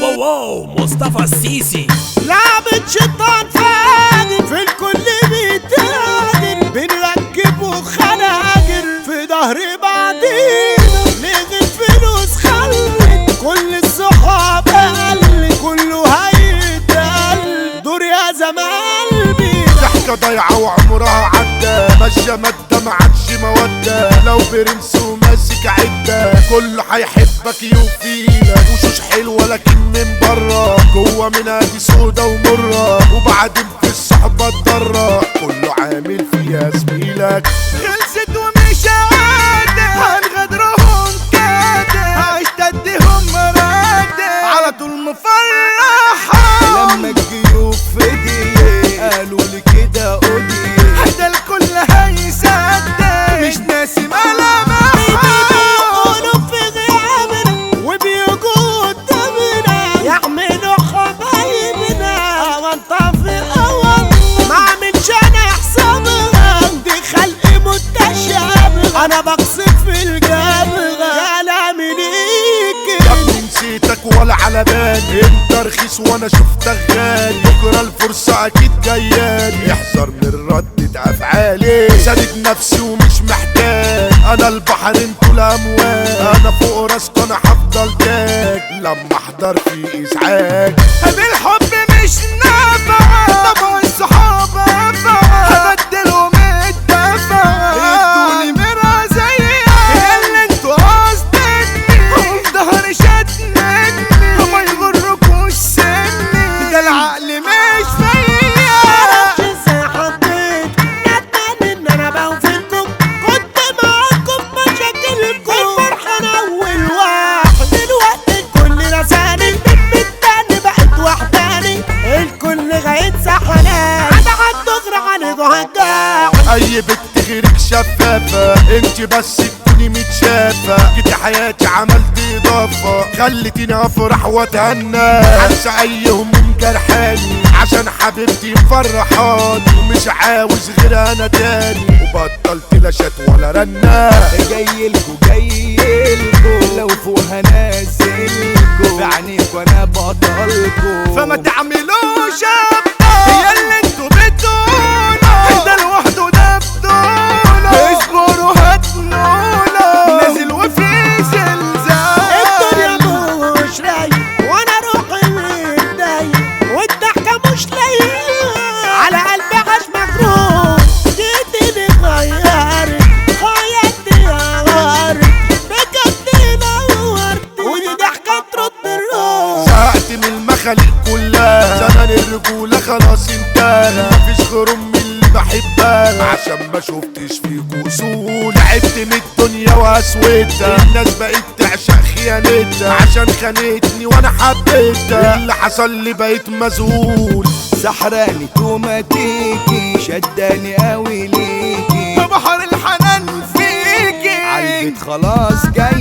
واو واو مصطفى السيسي لعبة شيطان فاجر في الكل بيتاجر بنركبه خناجر في ظهر بعضينا نغل فلوس خلت كل الصحاب قل كله هيتقل دور يا زمان قلبي ضحكة ضايعة وعمرها عدى ماشية مادة ما عادش مودة لو برنس وماسك عدة كله هيحبك يوفيلك وشوش حلوة لكن من برا جوه منها دي سودا ومرة وبعدين في الصحبة الضرة كله عامل فيها زميلك خلصت ومش قادر هنغدرهم كده هشتدهم مرادة على طول مفرحة لما الجيوب في دي قالوا لي كده قولي حتى الكل هيصدق مش ناسي ملامحها بيقولوا في غيابنا وبيجوا قدامنا يعملوا حبايبنا وانطفي اول ما عملش انا حسابها دي خلق متشابه انا بقصد في الجبهة كلامي ليك يا ابني نسيتك ولا على بالي انت رخيص وانا شفتك غالي بكره الفرصه اكيد جايالي احذر من ردة افعالي سادد نفسي ومش محتاج انا البحر انتوا الامواج انا فوق راسكوا انا هفضل تاج لما احضر في ازعاج بالحب مش نافع طبع الصحاب انفع هبدلهم الدفع ادوني مرة زيها اللي انتوا قصدني وفي ظهري شدني وما يغركوش سني ده العقل مش فيا معرفش ازاي حبيت ندمان ان انا بوفيكم كنت معاكم في مشاكلكم الفرحة انا اول واحد دلوقتي الكل رساني من التاني بقت وحداني الكل غاية سحنان عدا هتغرى عنده هجاع اي بنت غيرك شفافة انت بس تكوني متشافة جيتي حياتي عملت اضافة خلتيني افرح واتهنى انسى اي هموم جرحاني عشان حبيبتي مفرحاني ومش عاوز غير انا تاني وبطلت لا شات ولا رنة جايلكوا جايلكوا لو فوقها نازلكوا بعينيكوا انا بطلكوا فما تعملوش ابطال هي اللي انتوا بتقولوا ده لوحده ده بطولة اصبروا هتنولوا نازل وفي زلزال الدنيا مش رايق وانا روحي متضايق والضحكة مش لايقة على قلبي عاش مجروح جيتني غيرت حياتي غيرت بجد نورت ودي ضحكة ترد الروح زهقت من المخاليق كلها زمن الرجولة خلاص انتهى مفيش غير امي اللي بحبها عشان ما شفتش فيكوا اصول تعبت من الدنيا واسوتها الناس بقت تعشق خيانتها عشان خانتني وانا حبيتها اللي حصل لي بقيت مذهول سحراني توماتيكي شداني قوي ليكي بحر الحنان فيكي عالبيت خلاص جاي